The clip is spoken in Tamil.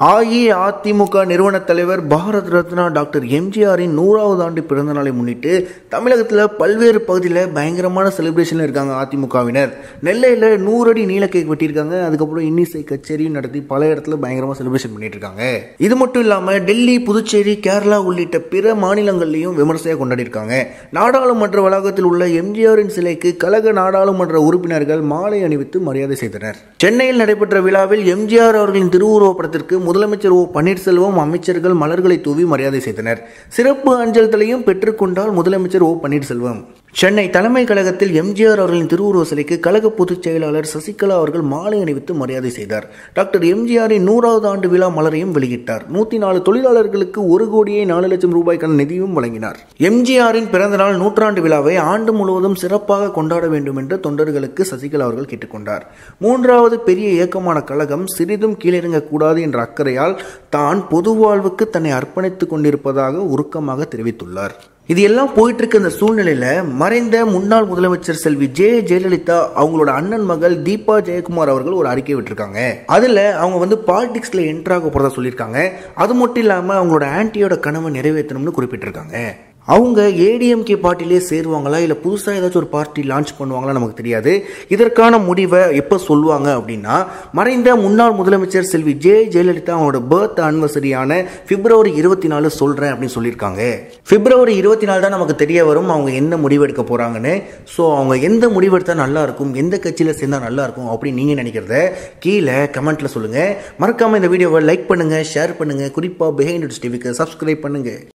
அஇஅதிமுக நிறுவன தலைவர் பாரத் ரத்னா டாக்டர் எம்ஜிஆரின் நூறாவது ஆண்டு பிறந்த நாளை முன்னிட்டு தமிழகத்தில் பல்வேறு பகுதியில் பயங்கரமான செலிப்ரேஷனில் இருக்காங்க அதிமுகவினர் நெல்லையில் நூறு அடி நீல கேக் வெட்டியிருக்காங்க அதுக்கப்புறம் இன்னிசை கச்சேரியும் நடத்தி பல இடத்துல பயங்கரமாக செலிப்ரேஷன் பண்ணிட்டு இருக்காங்க இது மட்டும் இல்லாமல் டெல்லி புதுச்சேரி கேரளா உள்ளிட்ட பிற மாநிலங்கள்லையும் விமர்சையாக கொண்டாடி இருக்காங்க நாடாளுமன்ற வளாகத்தில் உள்ள எம்ஜிஆரின் சிலைக்கு கழக நாடாளுமன்ற உறுப்பினர்கள் மாலை அணிவித்து மரியாதை செய்தனர் சென்னையில் நடைபெற்ற விழாவில் எம்ஜிஆர் அவர்களின் திருவுருவப் படத்திற்கு முதலமைச்சர் ஓ பன்னீர்செல்வம் அமைச்சர்கள் மலர்களை தூவி மரியாதை செய்தனர் சிறப்பு அஞ்சல் தலையும் பெற்றுக்கொண்டால் முதலமைச்சர் ஓ பன்னீர்செல்வம் சென்னை தலைமை கழகத்தில் எம்ஜிஆர் அவர்களின் திருவுருவ சிலைக்கு கழக பொதுச் செயலாளர் சசிகலா அவர்கள் மாலை அணிவித்து மரியாதை செய்தார் டாக்டர் எம்ஜிஆரின் நூறாவது ஆண்டு விழா மலரையும் வெளியிட்டார் நூத்தி நாலு தொழிலாளர்களுக்கு ஒரு கோடியே நாலு லட்சம் ரூபாய்க்கான நிதியும் வழங்கினார் எம்ஜிஆரின் பிறந்தநாள் நூற்றாண்டு விழாவை ஆண்டு முழுவதும் சிறப்பாக கொண்டாட வேண்டும் என்று தொண்டர்களுக்கு சசிகலா அவர்கள் கேட்டுக்கொண்டார் மூன்றாவது பெரிய இயக்கமான கழகம் சிறிதும் கீழிறங்க கூடாது என்ற அக்கறையால் தான் பொது வாழ்வுக்கு தன்னை அர்ப்பணித்துக் கொண்டிருப்பதாக உருக்கமாக தெரிவித்துள்ளார் இது எல்லாம் போயிட்டு இருக்க இந்த சூழ்நிலையில மறைந்த முன்னாள் முதலமைச்சர் செல்வி ஜே ஜெயலலிதா அவங்களோட அண்ணன் மகள் தீபா ஜெயக்குமார் அவர்கள் ஒரு அறிக்கை விட்டுருக்காங்க அதுல அவங்க வந்து பாலிடிக்ஸ்ல என்ட்ராக போறதா சொல்லியிருக்காங்க அது மட்டும் இல்லாம அவங்களோட ஆன்டியோட கனவை நிறைவேற்றணும்னு குறிப்பிட்டிருக்காங்க அவங்க ஏடிஎம்கே பார்ட்டிலே சேருவாங்களா இல்லை புதுசாக ஏதாச்சும் ஒரு பார்ட்டி லான்ச் பண்ணுவாங்களா நமக்கு தெரியாது இதற்கான முடிவை எப்போ சொல்லுவாங்க அப்படின்னா மறைந்த முன்னாள் முதலமைச்சர் செல்வி ஜே ஜெயலலிதா அவங்களோட பர்த் ஆனிவர்சரியான பிப்ரவரி இருபத்தி நாலு சொல்கிறேன் அப்படின்னு சொல்லியிருக்காங்க பிப்ரவரி இருபத்தி நாலு தான் நமக்கு தெரிய வரும் அவங்க என்ன முடிவு எடுக்க போகிறாங்கன்னு ஸோ அவங்க எந்த முடிவு எடுத்தால் நல்லா இருக்கும் எந்த கட்சியில் சேர்ந்தால் நல்லா இருக்கும் அப்படின்னு நீங்கள் நினைக்கிறத கீழே கமெண்ட்டில் சொல்லுங்கள் மறக்காமல் இந்த வீடியோவை லைக் பண்ணுங்கள் ஷேர் பண்ணுங்கள் குறிப்பாக பிஹைண்ட் டிவிக்கு சப்ஸ்கிரைப் பண்ணுங்கள்